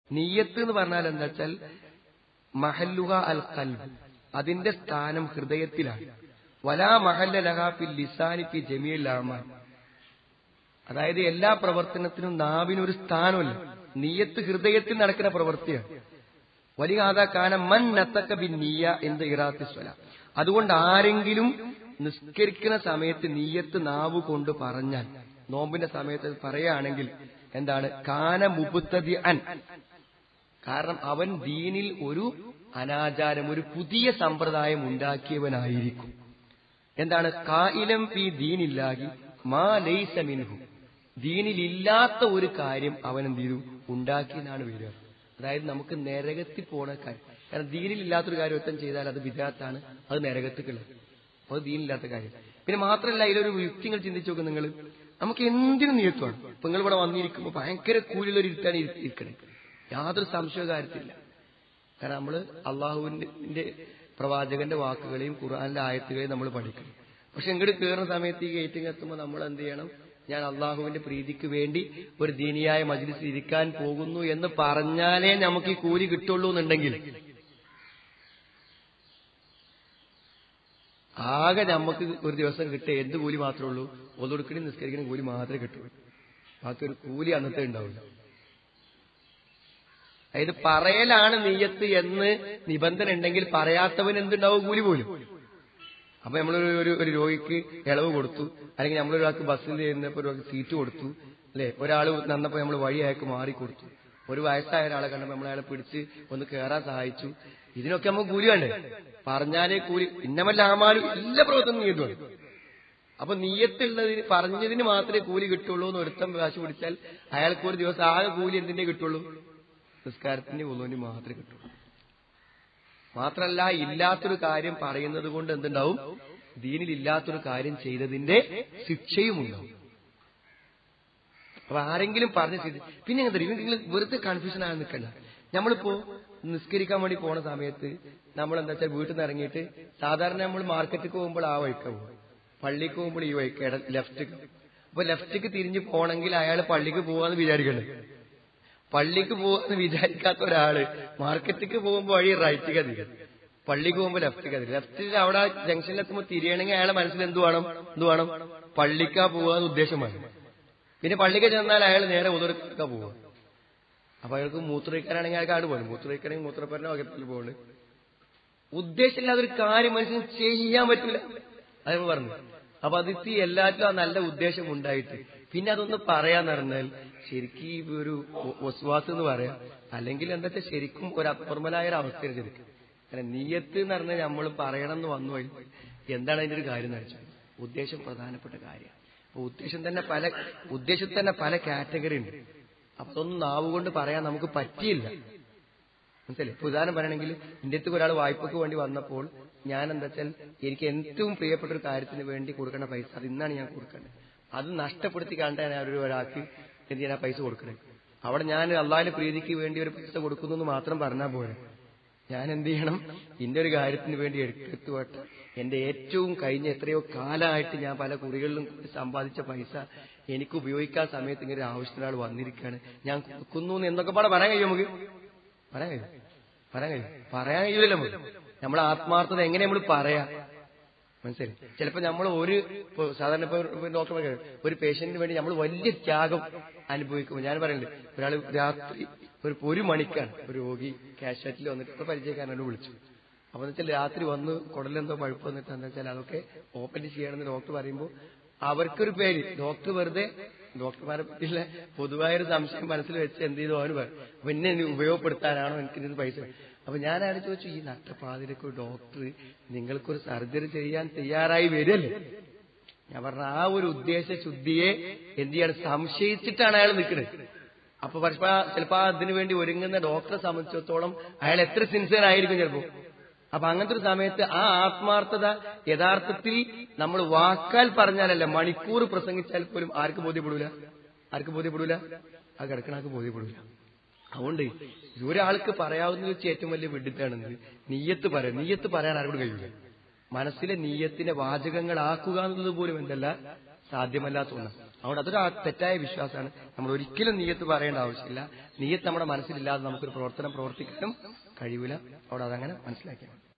നീയത്ത് എന്ന് പറഞ്ഞാൽ എന്താ വെച്ചാൽ മഹല്ലുഹ അൽ കൽബ് അതിന്റെ സ്ഥാനം ഹൃദയത്തിലാണ് വലാ മഹല്ല ലഹാഫി ലിസാനി ഫി ജമീൽ അമാൻ അതായത് എല്ലാ പ്രവർത്തനത്തിനും നാവിനൊരു സ്ഥാനമില്ല നീയത്ത് ഹൃദയത്തിൽ നടക്കുന്ന പ്രവൃത്തിയാണ് വലിയ കാനം മൻ നത്തക്ക ബി നീയ എന്ത് ഇറാത്തി സ്വല അതുകൊണ്ട് ആരെങ്കിലും നിസ്കരിക്കുന്ന സമയത്ത് നീയത്ത് നാവ് കൊണ്ട് പറഞ്ഞാൽ നോമ്പിന്റെ സമയത്ത് പറയുകയാണെങ്കിൽ എന്താണ് കാന മുബുത്തതി അൻ കാരണം അവൻ ദീനിൽ ഒരു അനാചാരം ഒരു പുതിയ സമ്പ്രദായം ഉണ്ടാക്കിയവനായിരിക്കും എന്താണ് കായിലം പി ദീനില്ലാകി മാ ലൈസ മിൻഹു ദീനിലില്ലാത്ത ഒരു കാര്യം അവൻ എന്ത് ചെയ്തു ഉണ്ടാക്കിയെന്നാണ് വരിക അതായത് നമുക്ക് നരകത്തിൽ പോണ കാര്യം കാരണം ദീനിലില്ലാത്തൊരു കാര്യം ഒത്തം ചെയ്താൽ അത് വിധാത്താണ് അത് നരകത്തിക്കുള്ള അത് ദീനില്ലാത്ത കാര്യം പിന്നെ മാത്രമല്ല ഇതിലൊരു യുക്തികൾ ചിന്തിച്ചു നോക്കും നിങ്ങൾ നമുക്ക് എന്തിനും നിയത്വമാണ് ഇപ്പൊ നിങ്ങൾ ഇവിടെ വന്നിരിക്കുമ്പോൾ ഭയങ്കര കൂലിയുള്ള ഒരു ഇരുത്താണ് ഇരിക്കണേ യാതൊരു സംശയ കാര്യത്തില്ല കാരണം നമ്മൾ അള്ളാഹുവിന്റെ പ്രവാചകന്റെ വാക്കുകളെയും ഖുർആാനിലെ ആയത്തുകളെയും നമ്മൾ പഠിക്കണം പക്ഷെ ഇങ്ങോട്ട് കയറുന്ന സമയത്ത് ഈ ഗേറ്റിംഗ് എത്തുമ്പോൾ നമ്മൾ എന്ത് ചെയ്യണം ഞാൻ അള്ളാഹുവിന്റെ പ്രീതിക്ക് വേണ്ടി ഒരു ദീനിയായ മജ്ലിസിൽ ഇരിക്കാൻ പോകുന്നു എന്ന് പറഞ്ഞാലേ നമുക്ക് ഈ കൂലി കിട്ടുള്ളൂ എന്നുണ്ടെങ്കിൽ ആകെ നമുക്ക് ഒരു ദിവസം കിട്ടിയ എന്ത് കൂലി മാത്രമേ ഉള്ളൂ ഒതുടുക്കണി നിസ്കരിക്കണ കൂലി മാത്രമേ കിട്ടുള്ളൂ ബാക്കി ഒരു കൂലി അന്നത്തെ ഉണ്ടാവില്ല അതായത് പറയലാണ് നീയത്ത് എന്ന് നിബന്ധന ഉണ്ടെങ്കിൽ പറയാത്തവൻ എന്തുണ്ടാവും കൂലി പോലും അപ്പൊ നമ്മൾ ഒരു ഒരു രോഗിക്ക് ഇളവ് കൊടുത്തു അല്ലെങ്കിൽ നമ്മളൊരാൾക്ക് ബസ്സിൽ ചെയ്യുന്നപ്പോ ഒരാൾക്ക് സീറ്റ് കൊടുത്തു അല്ലെ ഒരാൾ നന്നപ്പോ നമ്മൾ വഴി അയാൾക്ക് മാറിക്കൊടുത്തു ഒരു വയസ്സായ ഒരാളെ കണ്ടപ്പോ നമ്മൾ അയാളെ പിടിച്ച് ഒന്ന് കയറാൻ സഹായിച്ചു ഇതിനൊക്കെ നമുക്ക് കൂലി വേണ്ടേ പറഞ്ഞാലേ കൂലി ഇന്നമല്ല ആമാലും എല്ലാ പ്രവർത്തനം നീയത്തുമാണ് അപ്പൊ നീയത്തുള്ളതിന് പറഞ്ഞതിന് മാത്രമേ കൂലി കിട്ടുള്ളൂ എന്ന് ഒരുത്തം കാശ് പിടിച്ചാൽ അയാൾക്ക് ഒരു ദിവസം ആകെ കൂലി എന്തിന്റെ കിട്ടുള്ളൂ നിസ്കാരത്തിന്റെ ഒന്നുവിന് മാത്രമേ കിട്ടുള്ളൂ മാത്രല്ല ഇല്ലാത്തൊരു കാര്യം പറയുന്നത് കൊണ്ട് എന്തുണ്ടാവും ദീനിൽ ഇല്ലാത്തൊരു കാര്യം ചെയ്തതിന്റെ ശിക്ഷയും ഉണ്ടാവും അപ്പൊ ആരെങ്കിലും പറഞ്ഞ ചെയ്ത് പിന്നെ എന്താ നിങ്ങൾ വെറുതെ കൺഫ്യൂഷൻ ആയി നിൽക്കണ്ട നമ്മളിപ്പോ നിസ്കരിക്കാൻ വേണ്ടി പോണ സമയത്ത് നമ്മൾ എന്താ വെച്ചാൽ വീട്ടിൽ നിന്ന് ഇറങ്ങിയിട്ട് സാധാരണ നമ്മൾ മാർക്കറ്റിൽ പോകുമ്പോൾ ആ വഴിക്ക പോകും പള്ളിക്ക് പോകുമ്പോൾ ഈ വഴിക്ക ലെഫ്റ്റ് അപ്പൊ ലെഫ്റ്റിക്ക് തിരിഞ്ഞു പോണെങ്കിൽ അയാൾ പള്ളിക്ക് പോവാന്ന് വിചാരിക്കണ്ടേ പള്ളിക്ക് പോകാന്ന് വിചാരിക്കാത്ത ഒരാള് മാർക്കറ്റിക്ക് പോകുമ്പോ വഴി റൈറ്റ് തിരിയും പള്ളിക്ക് പോകുമ്പോ ലെഫ്റ്റ് തിരിയും ലെഫ്റ്റിൽ അവിടെ ജംഗ്ഷനിൽ എത്തുമ്പോൾ തിരിയണമെങ്കിൽ അയാളെ മനസ്സിൽ എന്ത് വേണം എന്ത് വേണം പള്ളിക്കാ പോവാന്ന് ഉദ്ദേശം വേണം പിന്നെ പള്ളിക്ക് ചെന്നാൽ അയാൾ നേരെ ഉതിർക്ക പോവുക അപ്പൊ അയാൾക്ക് മൂത്രയിക്കാനാണെങ്കിൽ അയാൾക്ക് ആട് പോകും മൂത്രയിക്കണമെങ്കിൽ മൂത്രപ്പരനെ വകത്തിൽ പോകുന്നത് ഉദ്ദേശമില്ലാതെ ഒരു കാര്യം മനുഷ്യന് ചെയ്യാൻ പറ്റില്ല അത് പറഞ്ഞു അപ്പൊ അതിത്തി എല്ലാറ്റിലും ആ നല്ല ഉദ്ദേശം ഉണ്ടായിട്ട് പിന്നെ അതൊന്ന് പറയാന്ന് പറഞ്ഞാൽ ശരിക്കും ഈ ഒരു ഒസ്വാസ് എന്ന് പറയാം അല്ലെങ്കിൽ എന്താ വെച്ചാൽ ശരിക്കും ഒരു അപ്പർമലായ ഒരു അവസ്ഥയാണ് ശരിക്കും കാരണം നീയത്ത് എന്ന് പറഞ്ഞാൽ നമ്മൾ പറയണം എന്ന് വന്നു കഴിഞ്ഞു എന്താണ് അതിന്റെ ഒരു കാര്യം എന്ന് വെച്ചാൽ ഉദ്ദേശം പ്രധാനപ്പെട്ട കാര്യമാണ് അപ്പൊ ഉദ്ദേശം തന്നെ പല ഉദ്ദേശത്തിൽ തന്നെ പല കാറ്റഗറി ഉണ്ട് അപ്പൊ അതൊന്നും നാവ് കൊണ്ട് പറയാൻ നമുക്ക് പറ്റിയില്ല മനസ്സിലെ ഇപ്പൊ ഉദാഹരണം പറയണമെങ്കിൽ എന്റെ അടുത്ത് ഒരാൾ വായ്പക്ക് വേണ്ടി വന്നപ്പോൾ ഞാൻ എന്താ വെച്ചാൽ എനിക്ക് ഏറ്റവും പ്രിയപ്പെട്ട ഒരു കാര്യത്തിന് വേണ്ടി കൊടുക്കേണ്ട പൈസ അത് ഇന്നാണ് ഞാൻ കൊടുക്കേണ്ടത് അത് നഷ്ടപ്പെടുത്തി കണ്ടാണ് ഞാൻ ഒരു ഒരാൾക്ക് എന്ത് ചെയ്യാൻ പൈസ കൊടുക്കണേ അവിടെ ഞാൻ അള്ളാഹിന്റെ പ്രീതിക്ക് വേണ്ടി ഒരു പൈസ കൊടുക്കുന്നു എന്ന് മാത്രം പറഞ്ഞാൽ പോരെ ഞാൻ എന്ത് ചെയ്യണം ഇന്റെ ഒരു കാര്യത്തിന് വേണ്ടി എടുത്തുപോട്ടെ എന്റെ ഏറ്റവും കഴിഞ്ഞ എത്രയോ കാലമായിട്ട് ഞാൻ പല കുറികളിലും സമ്പാദിച്ച പൈസ എനിക്ക് ഉപയോഗിക്കാൻ സമയത്ത് ഇങ്ങനെ ഒരു ആവശ്യത്തിനാൾ വന്നിരിക്കുകയാണ് ഞാൻ കൊടുക്കുന്നു എന്നൊക്കെ പാടെ പറയാൻ കഴിയും നമുക്ക് പറയാൻ കഴിയും പറയാൻ കഴിയും പറയാൻ കഴിയില്ലല്ലോ നമുക്ക് നമ്മളെ ആത്മാർത്ഥത എങ്ങനെ നമ്മൾ പറയാ മനസ്സിലായി ചിലപ്പോ നമ്മൾ ഒരു ഇപ്പൊ സാധാരണ ഇപ്പൊ ഡോക്ടർ പറയുന്നത് ഒരു പേഷ്യന്റിന് വേണ്ടി നമ്മൾ വലിയ ത്യാഗം അനുഭവിക്കുമ്പോൾ ഞാൻ പറയുന്നത് ഒരാൾ രാത്രി ഒരു ഒരു മണിക്കാണ് ഒരു രോഗി കാഷ്വാറ്റിൽ വന്നിട്ട് പരിചയക്കാരനോട് വിളിച്ചു അപ്പൊ എന്ന് വെച്ചാൽ രാത്രി വന്ന് കുടലെന്തോ പഴുപ്പ് വന്നിട്ട് എന്താ വെച്ചാൽ അതൊക്കെ ഓപ്പൺ ചെയ്യണമെന്ന് ഡോക്ടർ പറയുമ്പോൾ അവർക്കൊരു പേര് ഡോക്ടർ വെറുതെ ഡോക്ടർമാരെ പറ്റിയുള്ള പൊതുവായൊരു സംശയം മനസ്സിൽ വെച്ച് എന്ത് ചെയ്തു അവന് പറയും അപ്പൊ എന്നെ ഇനി ഉപയോഗപ്പെടുത്താനാണോ എനിക്ക് ഇതിന് പൈസ അപ്പൊ ഞാനാണ് ചോദിച്ചു ഈ നട്ടപ്പാതിരൊക്കെ ഡോക്ടർ നിങ്ങൾക്കൊരു സർജറി ചെയ്യാൻ തയ്യാറായി വരില്ലേ ഞാൻ പറഞ്ഞ ആ ഒരു ഉദ്ദേശ ശുദ്ധിയെ എന്ത് ചെയ്യാണ് സംശയിച്ചിട്ടാണ് അയാൾ നിൽക്കുന്നത് അപ്പൊ പക്ഷെ ചിലപ്പോ അതിനു വേണ്ടി ഒരുങ്ങുന്ന ഡോക്ടറെ സംബന്ധിച്ചിടത്തോളം അയാൾ എത്ര സിൻസിയർ ആയിരിക്കും ചിലപ്പോ അപ്പൊ അങ്ങനത്തെ ഒരു സമയത്ത് ആ ആത്മാർത്ഥത യഥാർത്ഥത്തിൽ നമ്മൾ വാക്കാൽ പറഞ്ഞാലല്ല മണിക്കൂർ പ്രസംഗിച്ചാൽ പോലും ആർക്ക് ബോധ്യപ്പെടൂല ആർക്ക് ബോധ്യപ്പെടൂല ആ കിടക്കണാർക്ക് ബോധ്യപ്പെടൂല അതുകൊണ്ട് ഒരാൾക്ക് പറയാവുന്ന വെച്ച് ഏറ്റവും വലിയ വിഡിത്താണെന്ന് നീയത്ത് പറയാം നീയത്ത് പറയാൻ ആരോട് കഴിയൂല മനസ്സിലെ നീയത്തിനെ വാചകങ്ങളാക്കുക എന്നുള്ളത് പോലും എന്തല്ല സാധ്യമല്ലാത്ത ഒന്നാണ് അതുകൊണ്ട് അതൊരു ആ തെറ്റായ വിശ്വാസമാണ് നമ്മൾ ഒരിക്കലും നീയത്ത് പറയേണ്ട ആവശ്യമില്ല നീയത്ത് നമ്മുടെ മനസ്സിലില്ലാതെ നമുക്കൊരു പ്രവർത്തനം പ്രവർത്തിക്കാനും കഴിയില്ല അവിടെ അതങ്ങനെ മനസ്സിലാക്കിയാൽ മതി